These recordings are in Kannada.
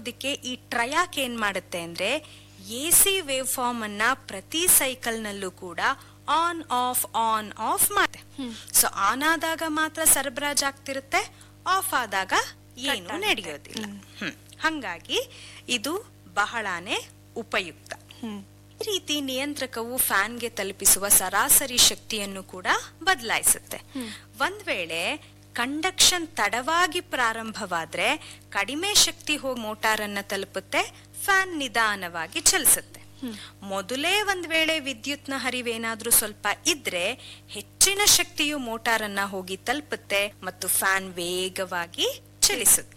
ಮಾಡೋದಿಕ್ಕೆ ಈ ಟ್ರಯಾಕ್ ಏನ್ ಮಾಡುತ್ತೆ ಅಂದ್ರೆ ಎ ಸಿ ವೇವ್ ಫಾರ್ಮ್ ಅನ್ನ ಪ್ರತಿ ಸೈಕಲ್ ನಲ್ಲೂ ಕೂಡ ಆನ್ ಆಫ್ ಆನ್ ಆಫ್ ಮಾಡುತ್ತೆ ಸೊ ಆನ್ ಆದಾಗ ಮಾತ್ರ ಸರಬರಾಜ್ ಆಗ್ತಿರುತ್ತೆ ಆಫ್ ಆದಾಗ ಏನು ನಡೆಯೋದಿಲ್ಲ ಹ್ಮ್. ಹಂಗಾಗಿ ಇದು ಬಹಳಾನೇ ಉಪಯುಕ್ತ ಈ ರೀತಿ ನಿಯಂತ್ರಕವು ಫ್ಯಾನ್ಗೆ ತಲುಪಿಸುವ ಸರಾಸರಿ ಶಕ್ತಿಯನ್ನು ಕೂಡ ಬದಲಾಯಿಸುತ್ತೆ ಒಂದ್ ವೇಳೆ ಕಂಡಕ್ಷನ್ ತಡವಾಗಿ ಪ್ರಾರಂಭವಾದ್ರೆ ಕಡಿಮೆ ಶಕ್ತಿ ಹೋಗಿ ಮೋಟಾರ್ ಅನ್ನ ತಲುಪುತ್ತೆ ಫ್ಯಾನ್ ನಿಧಾನವಾಗಿ ಚಲಿಸುತ್ತೆ ಮೊದಲೇ ಒಂದ್ ವೇಳೆ ವಿದ್ಯುತ್ನ ಹರಿವೇನಾದ್ರೂ ಸ್ವಲ್ಪ ಇದ್ರೆ ಹೆಚ್ಚಿನ ಶಕ್ತಿಯು ಮೋಟಾರ್ ಅನ್ನ ಹೋಗಿ ತಲುಪುತ್ತೆ ಮತ್ತು ಫ್ಯಾನ್ ವೇಗವಾಗಿ ಚಲಿಸುತ್ತೆ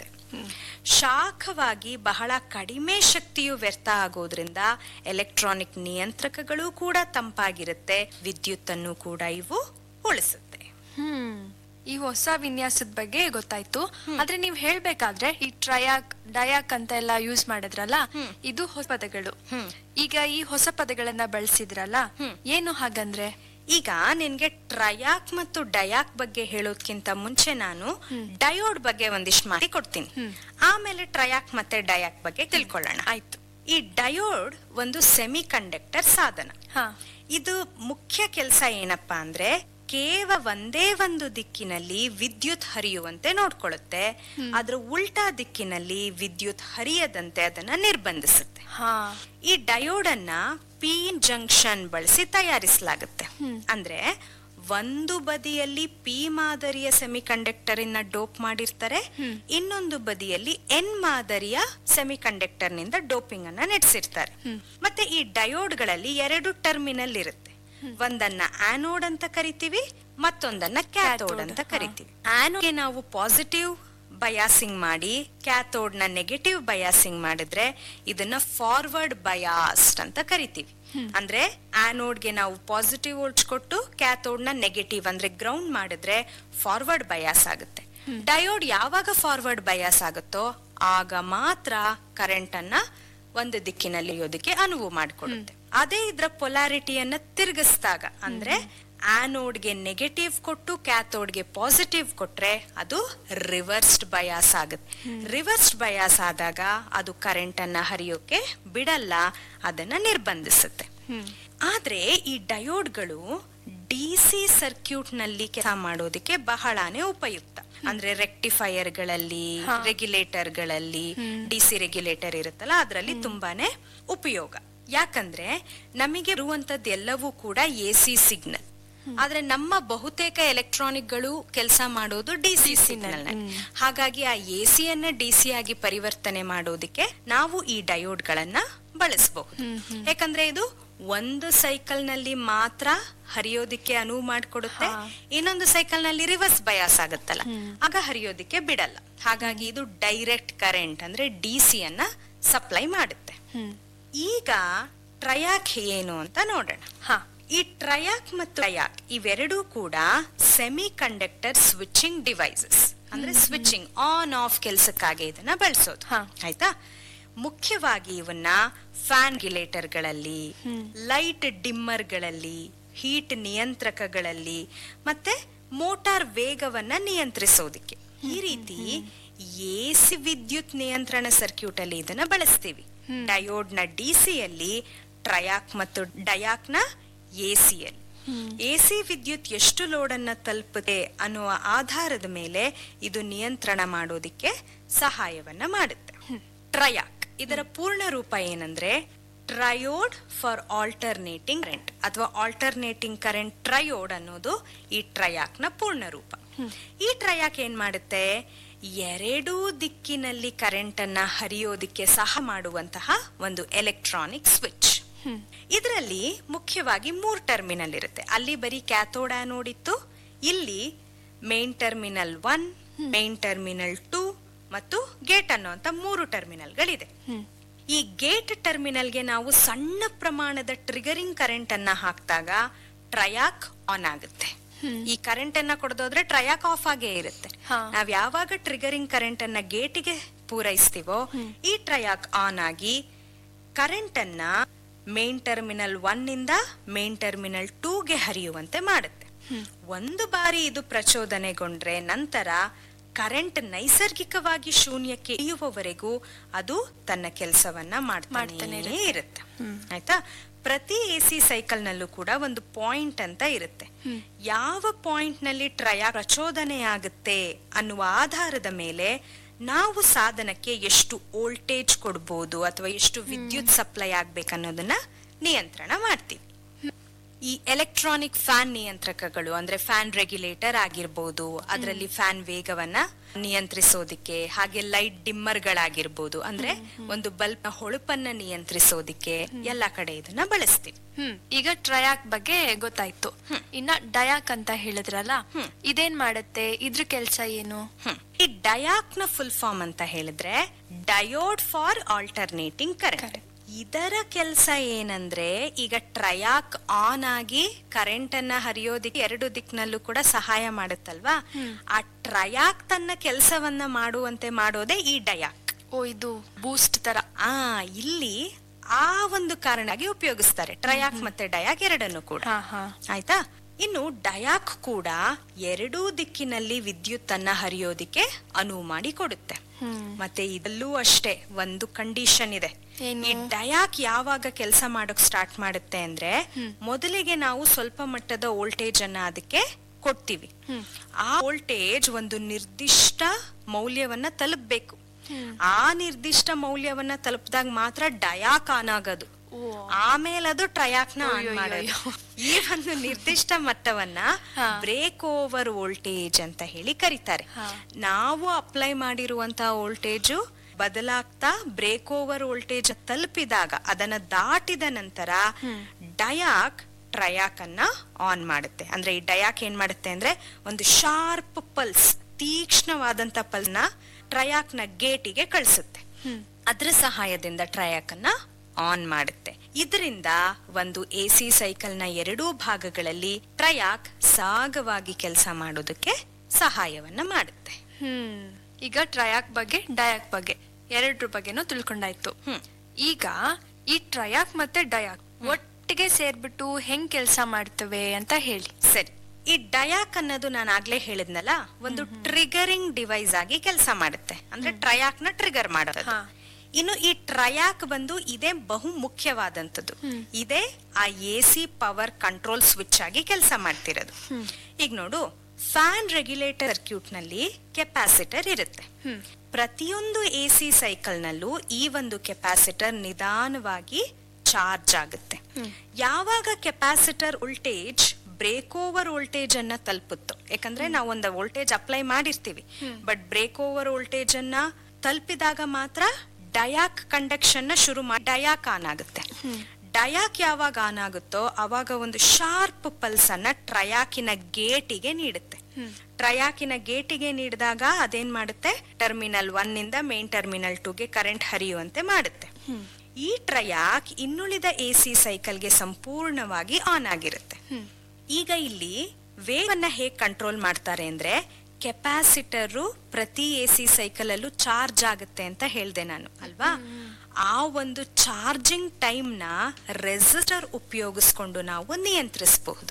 ಶಾಖವಾಗಿ ಬಹಳ ಕಡಿಮೆ ಶಕ್ತಿಯು ವ್ಯರ್ಥ ಆಗೋದ್ರಿಂದ ಎಲೆಕ್ಟ್ರಾನಿಕ್ ನಿಯಂತ್ರಕಗಳು ಕೂಡ ತಂಪಾಗಿರುತ್ತೆ ವಿದ್ಯುತ್ತನ್ನು ಕೂಡ ಇವು ಉಳಿಸುತ್ತೆ ಹ್ಮ್ ಈ ಹೊಸ ವಿನ್ಯಾಸದ ಬಗ್ಗೆ ಗೊತ್ತಾಯ್ತು ಆದ್ರೆ ನೀವ್ ಹೇಳ್ಬೇಕಾದ್ರೆ ಈ ಟ್ರಯಾಕ್ ಡಯಾಕ್ ಅಂತ ಎಲ್ಲ ಯೂಸ್ ಮಾಡಿದ್ರಲ್ಲ ಇದು ಹೊಸ ಪದಗಳು ಈಗ ಈ ಹೊಸ ಪದಗಳನ್ನ ಬಳಸಿದ್ರಲ್ಲ ಏನು ಹಾಗಂದ್ರೆ ಈಗ ನಿನ್ಗೆ ಟ್ರಯಾಕ್ ಮತ್ತು ಡಯಾಕ್ ಬಗ್ಗೆ ಹೇಳೋದ್ಕಿಂತ ಮುಂಚೆ ನಾನು ಡಯೋಡ್ ಬಗ್ಗೆ ಒಂದಿಷ್ಟು ಮಾಹಿತಿ ಕೊಡ್ತೀನಿ ಆಮೇಲೆ ಟ್ರಯಾಕ್ ಮತ್ತೆ ಡಯಾಕ್ ಬಗ್ಗೆ ತಿಳ್ಕೊಳ್ಳೋಣ ಆಯ್ತು ಈ ಡಯೋಡ್ ಒಂದು ಸೆಮಿ ಕಂಡಕ್ಟರ್ ಸಾಧನ ಹಾ ಇದು ಮುಖ್ಯ ಕೆಲಸ ಏನಪ್ಪಾ ಅಂದ್ರೆ ಕೇವಲ ಒಂದೇ ಒಂದು ದಿಕ್ಕಿನಲ್ಲಿ ವಿದ್ಯುತ್ ಹರಿಯುವಂತೆ ನೋಡ್ಕೊಳ್ಳುತ್ತೆ ಅದ್ರ ಉಲ್ಟಾ ದಿಕ್ಕಿನಲ್ಲಿ ವಿದ್ಯುತ್ ಹರಿಯದಂತೆ ಅದನ್ನ ನಿರ್ಬಂಧಿಸುತ್ತೆ ಹಾ ಈ ಡಯೋಡ್ ಅನ್ನ ಪಿ ಜಂಕ್ಷನ್ ಬಳಸಿ ತಯಾರಿಸಲಾಗುತ್ತೆ ಅಂದ್ರೆ ಒಂದು ಬದಿಯಲ್ಲಿ ಪಿ ಮಾದರಿಯ ಸೆಮಿ ಕಂಡಕ್ಟರ್ ಇನ್ನ ಡೋಪ್ ಮಾಡಿರ್ತಾರೆ ಇನ್ನೊಂದು ಬದಿಯಲ್ಲಿ ಎನ್ ಮಾದರಿಯ ಸೆಮಿ ಕಂಡಕ್ಟರ್ ನಿಂದ ಡೋಪಿಂಗ್ ಅನ್ನ ನಡೆಸಿರ್ತಾರೆ ಮತ್ತೆ ಈ ಡಯೋಡ್ಗಳಲ್ಲಿ ಎರಡು ಟರ್ಮಿನಲ್ ಇರುತ್ತೆ ಒಂದನ್ನ ಆನೋಡ್ ಅಂತ ಕರಿತೀವಿ ಮತ್ತೊಂದನ್ನ ಕ್ಯಾಥೋಡ್ ಅಂತ ಕರಿತೀವಿ ಆನೋಡ್ಗೆ ನಾವು ಪಾಸಿಟಿವ್ ಬಯಾಸಿಂಗ್ ಮಾಡಿ ಕ್ಯಾಥೋಡ್ ನ ನೆಗೆಟಿವ್ ಬಯಾಸಿಂಗ್ ಮಾಡಿದ್ರೆ ಇದನ್ನ ಫಾರ್ವರ್ಡ್ ಬಯಾಸ್ಡ್ ಅಂತ ಕರಿತೀವಿ ಅಂದ್ರೆ ಆನೋಡ್ಗೆ ನಾವು ಪಾಸಿಟಿವ್ ವೋಲ್ಟ್ಸ್ ಕೊಟ್ಟು ಕ್ಯಾಥೋಡ್ ನ ನೆಗೆಟಿವ್ ಅಂದ್ರೆ ಗ್ರೌಂಡ್ ಮಾಡಿದ್ರೆ ಫಾರ್ವರ್ಡ್ ಬಯಾಸ್ ಆಗುತ್ತೆ ಡಯೋಡ್ ಯಾವಾಗ ಫಾರ್ವರ್ಡ್ ಬಯಾಸ್ ಆಗುತ್ತೋ ಆಗ ಮಾತ್ರ ಕರೆಂಟ್ ಅನ್ನ ಒಂದು ದಿಕ್ಕಿನಲ್ಲಿ ಇಳಿಯೋದಕ್ಕೆ ಅನುವು ಮಾಡಿಕೊಡುತ್ತೆ ಅದೇ ಇದ್ರ ಪೊಲಾರಿಟಿಯನ್ನ ತಿರುಗಿಸಿದಾಗ ಅಂದ್ರೆ ಆನೋಡ್ಗೆ ನೆಗೆಟಿವ್ ಕೊಟ್ಟು ಕ್ಯಾಥೋಡ್ಗೆ ಪಾಸಿಟಿವ್ ಕೊಟ್ರೆ ಅದು ರಿವರ್ಸ್ಡ್ ಬಯಾಸ್ ಆಗುತ್ತೆ ರಿವರ್ಸ್ಡ್ ಬಯಾಸ್ ಆದಾಗ ಅದು ಕರೆಂಟ್ ಅನ್ನ ಹರಿಯೋಕೆ ಬಿಡಲ್ಲ ಅದನ್ನ ನಿರ್ಬಂಧಿಸುತ್ತೆ ಆದ್ರೆ ಈ ಡಯೋಡ್ಗಳು ಡಿ ಸಿ ಸರ್ಕ್ಯೂಟ್ ನಲ್ಲಿ ಕೆಲಸ ಮಾಡೋದಕ್ಕೆ ಬಹಳಾನೇ ಉಪಯುಕ್ತ ಅಂದ್ರೆ ರೆಕ್ಟಿಫೈಯರ್ ಗಳಲ್ಲಿ ರೆಗ್ಯುಲೇಟರ್ ಗಳಲ್ಲಿ ಡಿ ಸಿ ರೆಗ್ಯುಲೇಟರ್ ಇರುತ್ತಲ್ಲ ಅದರಲ್ಲಿ ತುಂಬಾನೇ ಉಪಯೋಗ ಯಾಕಂದ್ರೆ ನಮಗೆ ಇರುವಂತದ್ದು ಎಲ್ಲವೂ ಕೂಡ ಎ ಸಿ ಸಿಗ್ನಲ್ ಆದ್ರೆ ನಮ್ಮ ಬಹುತೇಕ ಎಲೆಕ್ಟ್ರಾನಿಕ್ ಗಳು ಕೆಲಸ ಮಾಡೋದು ಡಿ ಸಿ ಸಿಗ್ನಲ್ ಹಾಗಾಗಿ ಆ ಎ ಸಿಯನ್ನ ಡಿ ಸಿ ಆಗಿ ಪರಿವರ್ತನೆ ಮಾಡೋದಕ್ಕೆ ನಾವು ಈ ಡಯೋಡ್ ಗಳನ್ನ ಬಳಸಬಹುದು ಯಾಕಂದ್ರೆ ಇದು ಒಂದು ಸೈಕಲ್ ನಲ್ಲಿ ಮಾತ್ರ ಹರಿಯೋದಿಕ್ಕೆ ಅನುವು ಮಾಡಿಕೊಡುತ್ತೆ ಇನ್ನೊಂದು ಸೈಕಲ್ ನಲ್ಲಿ ರಿವರ್ಸ್ ಬಯಾಸ್ ಆಗುತ್ತಲ್ಲ ಆಗ ಹರಿಯೋದಿಕ್ಕೆ ಬಿಡಲ್ಲ ಹಾಗಾಗಿ ಇದು ಡೈರೆಕ್ಟ್ ಕರೆಂಟ್ ಅಂದ್ರೆ ಡಿ ಸಿ ಅನ್ನ ಸಪ್ಲೈ ಮಾಡುತ್ತೆ ಈಗ ಟ್ರಯಾಕ್ ಏನು ಅಂತ ನೋಡೋಣ ಹಾ ಈ ಟ್ರಯಾಕ್ ಮತ್ತು ಟ್ರಯಾಕ್ ಇವೆರಡೂ ಕೂಡ ಸೆಮಿ ಕಂಡಕ್ಟರ್ ಸ್ವಿಚಿಂಗ್ ಡಿವೈಸಸ್ ಅಂದ್ರೆ ಸ್ವಿಚಿಂಗ್ ಆನ್ ಆಫ್ ಕೆಲಸಕ್ಕಾಗಿ ಇದನ್ನ ಬಳಸೋದು ಹಾ. ಆಯ್ತಾ ಮುಖ್ಯವಾಗಿ ಇವನ್ನ ಫ್ಯಾನ್ ಗಿಲೇಟರ್ಗಳಲ್ಲಿ ಲೈಟ್ ಡಿಮ್ಮರ್ಗಳಲ್ಲಿ ಹೀಟ್ ನಿಯಂತ್ರಕಗಳಲ್ಲಿ ಮತ್ತೆ ಮೋಟಾರ್ ವೇಗವನ್ನ ನಿಯಂತ್ರಿಸೋದಿಕ್ಕೆ ಈ ರೀತಿ ಎಸಿ ವಿದ್ಯುತ್ ನಿಯಂತ್ರಣ ಸರ್ಕ್ಯೂಟ್ ಅಲ್ಲಿ ಇದನ್ನ ಬಳಸ್ತೀವಿ ಡಯೋಡ್ ನ ಡಿಸಿಯಲ್ಲಿ ಟ್ರಯಾಕ್ ಮತ್ತು ಡಯಾಕ್ ನ ಎಸಿಯಲ್ಲಿ ಎಸಿ ವಿದ್ಯುತ್ ಎಷ್ಟು ಲೋಡನ್ನ ತಲುಪುತ್ತೆ ಅನ್ನುವ ಆಧಾರದ ಮೇಲೆ ಇದು ನಿಯಂತ್ರಣ ಮಾಡೋದಿಕ್ಕೆ ಸಹಾಯವನ್ನ ಮಾಡುತ್ತೆ ಟ್ರಯಾಕ್ ಇದರ ಪೂರ್ಣ ರೂಪ ಏನಂದ್ರೆ ಟ್ರಯೋಡ್ ಫಾರ್ ಆಲ್ಟರ್ನೇಟಿಂಗ್ ಕರೆಂಟ್ ಅಥವಾ ಆಲ್ಟರ್ನೇಟಿಂಗ್ ಕರೆಂಟ್ ಟ್ರಯೋಡ್ ಅನ್ನೋದು ಈ ಟ್ರಯಾಕ್ ನ ಪೂರ್ಣ ರೂಪ ಈ ಟ್ರಯಾಕ್ ಏನ್ ಮಾಡುತ್ತೆ ಎರಡೂ ದಿಕ್ಕಿನಲ್ಲಿ ಕರೆಂಟ್ ಅನ್ನ ಹರಿಯೋದಿಕ್ಕೆ ಸಹ ಮಾಡುವಂತಹ ಒಂದು ಎಲೆಕ್ಟ್ರಾನಿಕ್ ಸ್ವಿಚ್ ಇದರಲ್ಲಿ ಮುಖ್ಯವಾಗಿ ಮೂರ್ ಟರ್ಮಿನಲ್ ಇರುತ್ತೆ ಅಲ್ಲಿ ಬರೀ ಕ್ಯಾಥೋಡ್ ಆನೋಡ್ ಇತ್ತು ಇಲ್ಲಿ main terminal one main terminal two ಮತ್ತು ಗೇಟ್ ಅನ್ನುವಂತ ಮೂರು ಟರ್ಮಿನಲ್ಗಳಿದೆ ಈ ಗೇಟ್ ಟರ್ಮಿನಲ್ಗೆ ನಾವು ಸಣ್ಣ ಪ್ರಮಾಣದ ಟ್ರಿಗರಿಂಗ್ ಕರೆಂಟ್ ಅನ್ನ ಹಾಕಿದಾಗ ಟ್ರಯಾಕ್ ಆನ್ ಆಗುತ್ತೆ ಈ ಕರೆಂಟ್ ಅನ್ನ ಕೊಡದೋದ್ರೆ ಟ್ರಯಾಕ್ ಆಫ್ ಆಗೇ ಇರುತ್ತೆ ಹಾ. ನಾವ್ ಯಾವಾಗ ಟ್ರಿಗರಿಂಗ್ ಕರೆಂಟ್ ಅನ್ನ ಗೇಟಿಗೆ ಪೂರೈಸ್ತೀವೋ ಈ ಟ್ರಯಾಕ್ ಆನ್ ಆಗಿ ಕರೆಂಟ್ ಅನ್ನ ಮೇನ್ ಟರ್ಮಿನಲ್ ಒನ್ ಇಂದ ಮೇನ್ ಟರ್ಮಿನಲ್ ಟೂಗೆ ಹರಿಯುವಂತೆ ಮಾಡುತ್ತೆ ಒಂದು ಬಾರಿ ಇದು ಪ್ರಚೋದನೆಗೊಂಡ್ರೆ ನಂತರ ಕರೆಂಟ್ ನೈಸರ್ಗಿಕವಾಗಿ ಶೂನ್ಯಕ್ಕೆ ಇಳಿಯುವವರೆಗೂ ಅದು ತನ್ನ ಕೆಲಸವನ್ನ ಮಾಡ್ತಾನೆ ಮಾಡ್ತಾನೆ ಇರುತ್ತೆ. ಇರುತ್ತೆ ಆಯ್ತಾ ಪ್ರತಿ ಎ ಸಿ ಸೈಕಲ್ ನಲ್ಲೂ ಕೂಡ ಒಂದು ಪಾಯಿಂಟ್ ಅಂತ ಇರುತ್ತೆ ಯಾವ ಪಾಯಿಂಟ್ ನಲ್ಲಿ ಟ್ರಯ ಪ್ರಚೋದನೆ ಆಗುತ್ತೆ ಅನ್ನುವ ಆಧಾರದ ಮೇಲೆ ನಾವು ಸಾಧನಕ್ಕೆ ಎಷ್ಟು ವೋಲ್ಟೇಜ್ ಕೊಡ್ಬೋದು ಅಥವಾ ಎಷ್ಟು ವಿದ್ಯುತ್ ಸಪ್ಲೈ ಆಗ್ಬೇಕನ್ನೋದನ್ನ ನಿಯಂತ್ರಣ ಮಾಡ್ತೀವಿ ಈ ಎಲೆಕ್ಟ್ರಾನಿಕ್ ಫ್ಯಾನ್ ನಿಯಂತ್ರಕಗಳು ಅಂದ್ರೆ ಫ್ಯಾನ್ ರೆಗ್ಯುಲೇಟರ್ ಆಗಿರ್ಬೋದು ಅದರಲ್ಲಿ ಫ್ಯಾನ್ ವೇಗವನ್ನ ನಿಯಂತ್ರಿಸೋದಿಕ್ಕೆ ಹಾಗೆ ಲೈಟ್ ಡಿಮ್ಮರ್ಗಳಾಗಿರ್ಬೋದು ಅಂದ್ರೆ ಒಂದು ಬಲ್ಬ್ ನ ಹೊಳಪನ್ನ ನಿಯಂತ್ರಿಸೋದಿಕ್ಕೆ ಎಲ್ಲಾ ಕಡೆ ಇದನ್ನ ಬಳಸ್ತೀವಿ ಹ್ಮ್ ಈಗ ಟ್ರಯಾಕ್ ಬಗ್ಗೆ ಗೊತ್ತಾಯ್ತು ಇನ್ನ ಡಯಾಕ್ ಅಂತ ಹೇಳಿದ್ರಲ್ಲ ಇದೇನ್ ಮಾಡತ್ತೆ ಇದ್ರ ಕೆಲ್ಸ ಏನು ಹ್ಮ್. ಈ ಡಯಾಕ್ ನ ಫುಲ್ ಫಾರ್ಮ್ ಅಂತ ಹೇಳಿದ್ರೆ ಡಯೋಡ್ ಫಾರ್ ಆಲ್ಟರ್ನೇಟಿಂಗ್ ಕರೆಂಟ್ ಇದರ ಕೆಲಸ ಏನಂದ್ರೆ ಈಗ ಟ್ರಯಾಕ್ ಆನ್ ಆಗಿ ಕರೆಂಟ್ ಅನ್ನ ಹರಿಯೋದಿಕ್ಕೆ ಎರಡು ದಿಕ್ಕಿನಲ್ಲೂ ಕೂಡ ಸಹಾಯ ಮಾಡುತ್ತಲ್ವಾ ಆ ಟ್ರಯಾಕ್ ತನ್ನ ಕೆಲಸವನ್ನ ಮಾಡುವಂತೆ ಮಾಡೋದೇ ಈ ಡಯಾಕ್ ಓ ಇದು ಬೂಸ್ಟ್ ತರ ಆ ಇಲ್ಲಿ ಆ ಒಂದು ಕಾರಣವಾಗಿ ಉಪಯೋಗಿಸ್ತಾರೆ ಟ್ರಯಾಕ್ ಮತ್ತೆ ಡಯಾಕ್ ಎರಡನ್ನು ಕೂಡ ಹಾ ಹಾ ಆಯ್ತಾ ಇನ್ನು ಡಯಾಕ್ ಕೂಡ ಎರಡೂ ದಿಕ್ಕಿನಲ್ಲಿ ವಿದ್ಯುತ್ ಅನ್ನ ಹರಿಯೋದಿಕ್ಕೆ ಅನುವು ಮಾಡಿ ಕೊಡುತ್ತೆ ಮತ್ತೆ ಇದಲ್ಲೂ ಅಷ್ಟೇ ಒಂದು ಕಂಡೀಷನ್ ಇದೆ ಏನು? ಈ ಡಯಾಕ್ ಯಾವಾಗ ಕೆಲಸ ಮಾಡೋಕ್ ಸ್ಟಾರ್ಟ್ ಮಾಡುತ್ತೆ ಅಂದ್ರೆ ಮೊದಲಿಗೆ ನಾವು ಸ್ವಲ್ಪ ಮಟ್ಟದ ವೋಲ್ಟೇಜ್ ಅನ್ನ ಅದಕ್ಕೆ ಕೊಡ್ತೀವಿ ಆ ವೋಲ್ಟೇಜ್ ಒಂದು ನಿರ್ದಿಷ್ಟ ಮೌಲ್ಯವನ್ನ ತಲುಪಬೇಕು ಆ ನಿರ್ದಿಷ್ಟ ಮೌಲ್ಯವನ್ನ ತಲುಪಿದಾಗ ಮಾತ್ರ ಡಯಾಕ್ ಆನ್ ಆಗೋದು ಓ ಆಮೇಲೆ ಅದು ಟ್ರಯಾಕ್ ನ ಆನ್ ಅಯ್ಯೋ, ಮಾಡೋದು ಅಯ್ಯೋ. ಈ ಒಂದು ನಿರ್ದಿಷ್ಟ ಮಟ್ಟವನ್ನ ಹಾ. ಬ್ರೇಕ್ ಓವರ್ ವೋಲ್ಟೇಜ್ ಅಂತ ಹೇಳಿ ಕರೀತಾರೆ ಹಾ. ನಾವು ಅಪ್ಲೈ ಮಾಡಿರುವಂತಹ ವೋಲ್ಟೇಜು ಬದಲಾಗ್ತಾ ಬ್ರೇಕ್ ಓವರ್ ವೋಲ್ಟೇಜ್ ತಲುಪಿದಾಗ ಅದನ್ನ ದಾಟಿದ ನಂತರ ಡಯಾಕ್ ಟ್ರಯಾಕ್ ಅನ್ನ ಆನ್ ಮಾಡುತ್ತೆ ಅಂದ್ರೆ ಈ ಡಯಾಕ್ ಏನ್ ಮಾಡುತ್ತೆ ಅಂದ್ರೆ ಒಂದು ಶಾರ್ಪ್ ಪಲ್ಸ್ ತೀಕ್ಷ್ಣವಾದಂತ ಪಲ್ಸ್ ನ ಟ್ರಯಾಕ್ ನ ಗೇಟಿಗೆ ಕಳಿಸುತ್ತೆ ಅದ್ರ ಸಹಾಯದಿಂದ ಟ್ರಯಾಕ್ ಅನ್ನ ಆನ್ ಮಾಡುತ್ತೆ ಇದರಿಂದ ಒಂದು ಎ ಸಿ ಸೈಕಲ್ ನ ಎರಡೂ ಭಾಗಗಳಲ್ಲಿ ಟ್ರಯಾಕ್ ಸಾಗವಾಗಿ ಕೆಲಸ ಮಾಡೋದಕ್ಕೆ ಸಹಾಯವನ್ನ ಮಾಡುತ್ತೆ ಹ್ಮ್ ಈಗ ಟ್ರಯಾಕ್ ಬಗ್ಗೆ ಡಯಾಕ್ ಬಗ್ಗೆ ಎರಡ್ರ ಬಗ್ಗೆನೂ ತಿಳ್ಕೊಂಡಾಯ್ತು ಹ್ಮ್. ಈಗ ಈ ಟ್ರಯಾಕ್ ಮತ್ತೆ ಡಯಾಕ್ ಒಟ್ಟಿಗೆ ಸೇರ್ಬಿಟ್ಟು ಹೆಂಗ್ ಕೆಲ್ಸ ಮಾಡ್ತವೆ ಅಂತ ಹೇಳಿ ಸರಿ ಈ ಡಯಾಕ್ ಅನ್ನೋದು ನಾನು ಆಗ್ಲೇ ಹೇಳಿದ್ನಲ್ಲ ಒಂದು ಟ್ರಿಗರಿಂಗ್ ಡಿವೈಸ್ ಆಗಿ ಕೆಲಸ ಮಾಡುತ್ತೆ ಅಂದ್ರೆ ಟ್ರಯಾಕ್ ನ ಟ್ರಿಗರ್ ಮಾಡೋದು ಹಾ. ಇನ್ನು ಈ ಟ್ರಯಾಕ್ ಬಂದು ಇದೇ ಬಹು ಮುಖ್ಯವಾದಂತದ್ದು ಇದೇ ಆ A C power control switch ಆಗಿ ಕೆಲಸ ಮಾಡ್ತಿರೋದು ಈಗ ನೋಡು ಫ್ಯಾನ್ ರೆಗ್ಯುಲೇಟರ್ ಸರ್ಕ್ಯೂಟ್ ನಲ್ಲಿ ಕೆಪಾಸಿಟರ್ ಇರುತ್ತೆ ಪ್ರತಿಯೊಂದು ಎ ಸಿ ಸೈಕಲ್ ನಲ್ಲೂ ಈ ಒಂದು ಕೆಪಾಸಿಟರ್ ನಿಧಾನವಾಗಿ ಚಾರ್ಜ್ ಆಗುತ್ತೆ ಯಾವಾಗ capacitor voltage break over voltage ಅನ್ನ ತಲುಪುತ್ತೋ ಯಾಕಂದ್ರೆ ನಾವು ಒಂದು ವೋಲ್ಟೇಜ್ ಅಪ್ಲೈ ಮಾಡಿರ್ತೀವಿ ಬಟ್ ಬ್ರೇಕ್ ಓವರ್ ವೋಲ್ಟೇಜ್ ಅನ್ನ ತಲುಪಿದಾಗ ಮಾತ್ರ ಡಯಾಕ್ ಕಂಡಕ್ಷನ್ ನ ಶುರು ಮಾಡಿ ಡಯಾಕ್ ಆನ್ ಆಗುತ್ತೆ ಡಯಾಕ್ ಯಾವಾಗ ಆನ್ ಆಗುತ್ತೋ ಅವಾಗ ಒಂದು ಶಾರ್ಪ್ ಪಲ್ಸ್ ಅನ್ನ ಟ್ರಯಾಕಿನ ಗೇಟಿಗೆ ನೀಡುತ್ತೆ ಟ್ರಯಾಕಿನ ಗೇಟಿಗೆ ನೀಡಿದಾಗ ಅದೇನ್ ಮಾಡುತ್ತೆ ಟರ್ಮಿನಲ್ ಒನ್ ಇಂದ ಮೇನ್ ಟರ್ಮಿನಲ್ ಟೂಗೆ ಕರೆಂಟ್ ಹರಿಯುವಂತೆ ಮಾಡುತ್ತೆ ಈ ಟ್ರಯಾಕ್ ಇನ್ನುಳಿದ ಎ ಸಿ ಸೈಕಲ್ಗೆ ಸಂಪೂರ್ಣವಾಗಿ ಆನ್ ಆಗಿರುತ್ತೆ ಈಗ ಇಲ್ಲಿ ವೇಗವನ್ನ ಹೇಗ್ ಕಂಟ್ರೋಲ್ ಮಾಡ್ತಾರೆ ಅಂದ್ರೆ ಕೆಪಾಸಿಟರ್ ಪ್ರತಿ ಎ ಸಿ ಸೈಕಲ್ ಅಲ್ಲೂ ಚಾರ್ಜ್ ಆಗುತ್ತೆ ಅಂತ ಹೇಳ್ದೆ ನಾನು ಅಲ್ವಾ ಆ ಒಂದು ಚಾರ್ಜಿಂಗ್ ಟೈಮ್ ನ ರೆಸಿಸ್ಟರ್ ಉಪಯೋಗಿಸ್ಕೊಂಡು ನಾವು ನಿಯಂತ್ರಿಸಬಹುದು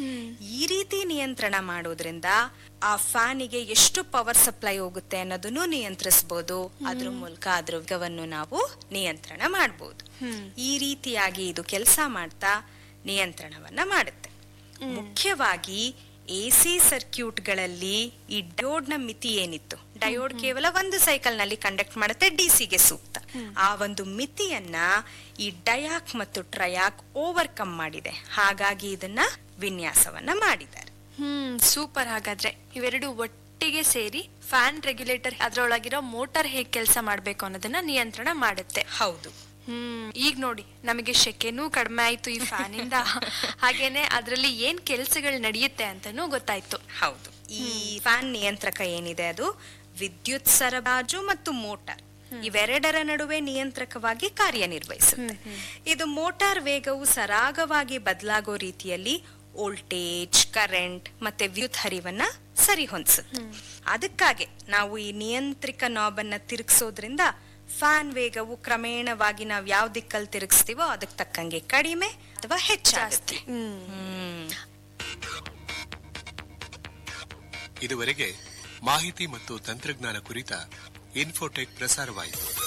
ಈ ರೀತಿ ನಿಯಂತ್ರಣ ಮಾಡೋದ್ರಿಂದ ಆ ಫ್ಯಾನಿಗೆ ಎಷ್ಟು ಪವರ್ ಸಪ್ಲೈ ಹೋಗುತ್ತೆ ಅನ್ನೋದನ್ನು ನಿಯಂತ್ರಿಸಬಹುದು ಅದ್ರ ಮೂಲಕ ಅದ್ರ ವೇಗವನ್ನು ನಾವು ನಿಯಂತ್ರಣ ಮಾಡಬಹುದು ಈ ರೀತಿಯಾಗಿ ಇದು ಕೆಲಸ ಮಾಡ್ತಾ ನಿಯಂತ್ರಣವನ್ನ ಮಾಡುತ್ತೆ ಮುಖ್ಯವಾಗಿ ಎ ಸಿ ಸರ್ಕ್ಯೂಟ್ಗಳಲ್ಲಿ ಈ ಡಯೋಡ್ ನ ಮಿತಿ ಏನಿತ್ತು ಡಯೋಡ್ ಕೇವಲ ಒಂದು ಸೈಕಲ್ ನಲ್ಲಿ ಕಂಡಕ್ಟ್ ಮಾಡುತ್ತೆ ಡಿಸಿಗೆ ಸೂಕ್ತ ಆ ಒಂದು ಮಿತಿಯನ್ನ ಈ ಡಯಾಕ್ ಮತ್ತು ಟ್ರಯಾಕ್ ಓವರ್ಕಮ್ ಮಾಡಿದೆ ಹಾಗಾಗಿ ಇದನ್ನ ವಿನ್ಯಾಸವನ್ನ ಮಾಡಿದ್ದಾರೆ ಹ್ಮ್ ಸೂಪರ್ ಹಾಗಾದ್ರೆ ಇವೆರಡು ಒಟ್ಟಿಗೆ ಸೇರಿ ಫ್ಯಾನ್ ರೆಗ್ಯುಲೇಟರ್ ಅದ್ರೊಳಗಿರೋ ಮೋಟಾರ್ ಹೇಗ್ ಕೆಲಸ ಮಾಡ್ಬೇಕು ಅನ್ನೋದನ್ನ ನಿಯಂತ್ರಣ ಮಾಡುತ್ತೆ ಹೌದು ಹ್ಮ್ ಈಗ ನೋಡಿ ನಮಗೆ ಶೆಕೆನೂ ಕಡಿಮೆ ಆಯ್ತು ಈ ಫ್ಯಾನ್ ಇಂದ ಹಾಗೇನೆ ಅದ್ರಲ್ಲಿ ಏನ್ ಕೆಲ್ಸಗಳು ನಡೆಯುತ್ತೆ ಅಂತಾನೂ ಗೊತ್ತಾಯ್ತು ಹೌದು ಈ ಫ್ಯಾನ್ ನಿಯಂತ್ರಕ ಏನಿದೆ ಅದು ವಿದ್ಯುತ್ ಸರಬರಾಜು ಮತ್ತು ಮೋಟಾರ್ ಇವೆರಡರ ನಡುವೆ ನಿಯಂತ್ರಕವಾಗಿ ಕಾರ್ಯನಿರ್ವಹಿಸುತ್ತೆ ಇದು ಮೋಟಾರ್ ವೇಗವು ಸರಾಗವಾಗಿ ಬದಲಾಗೋ ರೀತಿಯಲ್ಲಿ ವೋಲ್ಟೇಜ್ ಕರೆಂಟ್ ಮತ್ತೆ ವಿದ್ಯುತ್ ಹರಿವನ್ನ ಸರಿ ಹೊಂದಿಸುತ್ತೆ ಅದಕ್ಕಾಗಿ ನಾವು ಈ ನಿಯಂತ್ರಿಕ ನಾಬ್ ಅನ್ನ ತಿರುಗಿಸೋದ್ರಿಂದ ಫ್ಯಾನ್ ವೇಗವು ಕ್ರಮೇಣವಾಗಿ ನಾವು ಯಾವ ದಿಕ್ಕಲ್ಲಿ ತಿರುಗಿಸ್ತೀವೋ ಅದಕ್ಕೆ ತಕ್ಕಂಗೆ ಕಡಿಮೆ ಅಥವಾ ಹೆಚ್ಚಾಗುತ್ತೆ ಹ್ಮ್ ಹ್ಮ್ ಇದುವರೆಗೆ ಮಾಹಿತಿ ಮತ್ತು ತಂತ್ರಜ್ಞಾನ ಕುರಿತ ಇನ್ಫೋಟೆಕ್ ಪ್ರಸಾರವಾಯಿತು